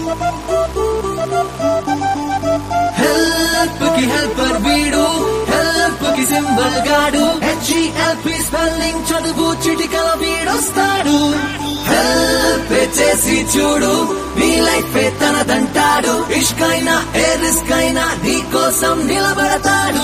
Help కి helper వీడు help కి సింబల్ గాడు హెచ్ఈఎల్పి స్పెల్లింగ్ చదువు చిటికల వీడొస్తాడు హెల్ప్ చేసి చూడు నీ లైఫ్ తనదంటాడు ఇష్కైనా ఏ రిస్క్ అయినా నీ కోసం నిలబడతాడు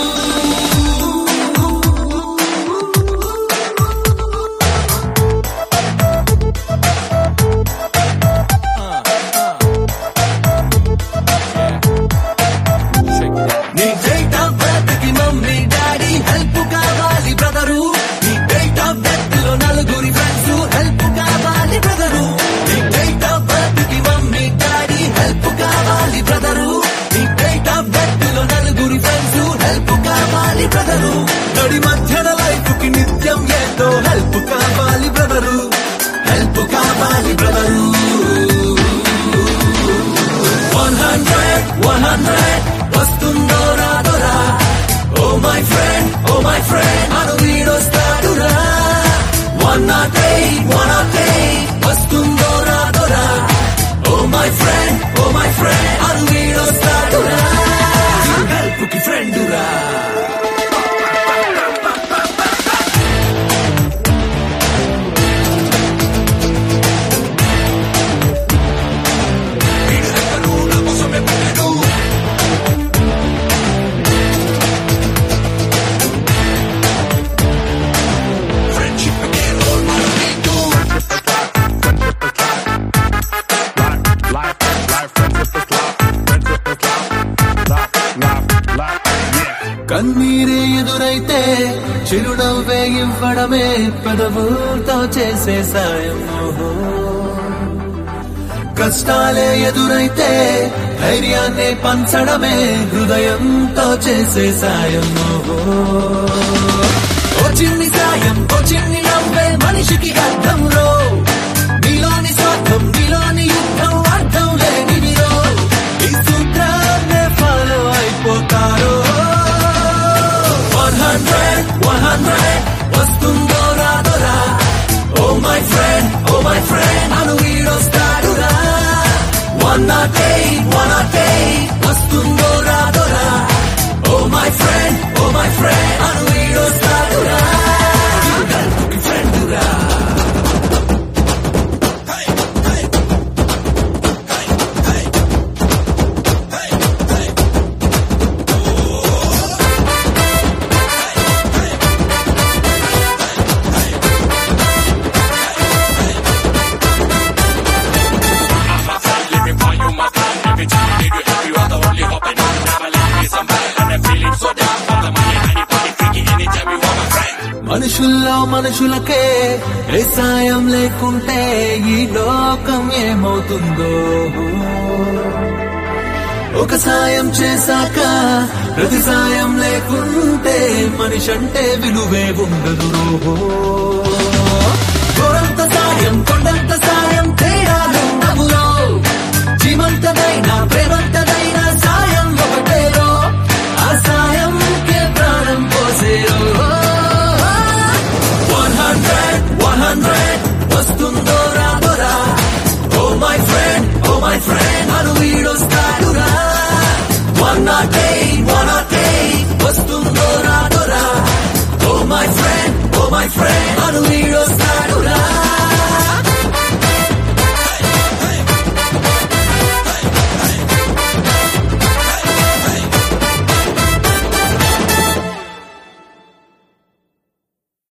నీ డేట్ ఆఫ్ బర్త్ కి మమ్మీ డాడీ హెల్ప్ కావాలి బ్రదరు నీ డేట్ ఆఫ్ డెత్ లో నలుగురి ఫ్రెండ్స్ హెల్ప్ కావాలి బ్రదరు నీ డేట్ ఆఫ్ బర్త్ కి మమ్మీ డాడీ హెల్ప్ కావాలి బ్రదరు నీ డేట్ ఆఫ్ డెత్ లో నలుగురి ఫ్రెండ్స్ హెల్ప్ కావాలి బ్రదరు నడి మధ్యన లైఫ్ కి నిత్యం ఏదో హెల్ప్ కావాలి బ్రదరు హెల్ప్ కావాలి brother one hundred one hundred వస్తుందో రాదోరా oh my friend oh my friend అను వీడొస్తాడురా one nought eight one nought eight వస్తుందో రాదోరా oh my friend oh my friend అను వీడొస్తాడురా హెల్ప్ కి ఫ్రెండురా Life, life, friendship is love. Friendship is love. Love, love, love, yeah. కన్నీరే ఎదురైతే చిరునవ్వే ఇవ్వడమే పెదవులతో చేసే సాయం ఓహో. కష్టాలే ఎదురైతే ధైర్యాన్ని పంచడమే హృదయంతో చేసే సాయం ఓహో. ఓ చిన్ని సాయం ఓ చిన్ని నవ్వే మనిషికి అర్థం రో నీలోని స్వార్థం నీలోని యుద్ధం అర్థం లేనివిరో ఈ సూత్రాన్నే ఫాలో అయిపోతారో వన్ హండ్రెడ్ వన్ హండ్రెడ్ వస్తుందో రాదోరా oh my friend oh my friend అను వీడొస్తాడురా one nought eight one nought eight వస్తుందో రాదోరా oh my friend oh my friend అను వీడొస్తాడురా గల్పుకి ఫ్రెండురా Living for you, my friend. Every time I need you, help you are the only hope I know. Never let me somebody, and I'm feeling so down. For the money, anybody, freaky, anytime you are my friend. మనుషుల్లో మనుషులకే ఏ సాయం లేకుంటే ఈ లోకం ఏమవుతుందో ఒక సాయం చేశాక ప్రతి సాయం లేకుంటే మనిషి అంటే విలువే ఉండదు రోహో గోరంత సాయం కొండంత సాయం తేడాలుండవురో జీవంతదైనా ప్రేమంతదైనా సాయం ఒకటేరో ఆ సాయంకే ప్రాణం పోసేరో వన్ హండ్రెడ్ వన్ హండ్రెడ్ వస్తుందో రాదోరా oh my friend oh my friend అను వీడొస్తాడురా one nought eight one nought eight వస్తుందో రాదోరా oh my friend oh my friend అను వీడొస్తాడురా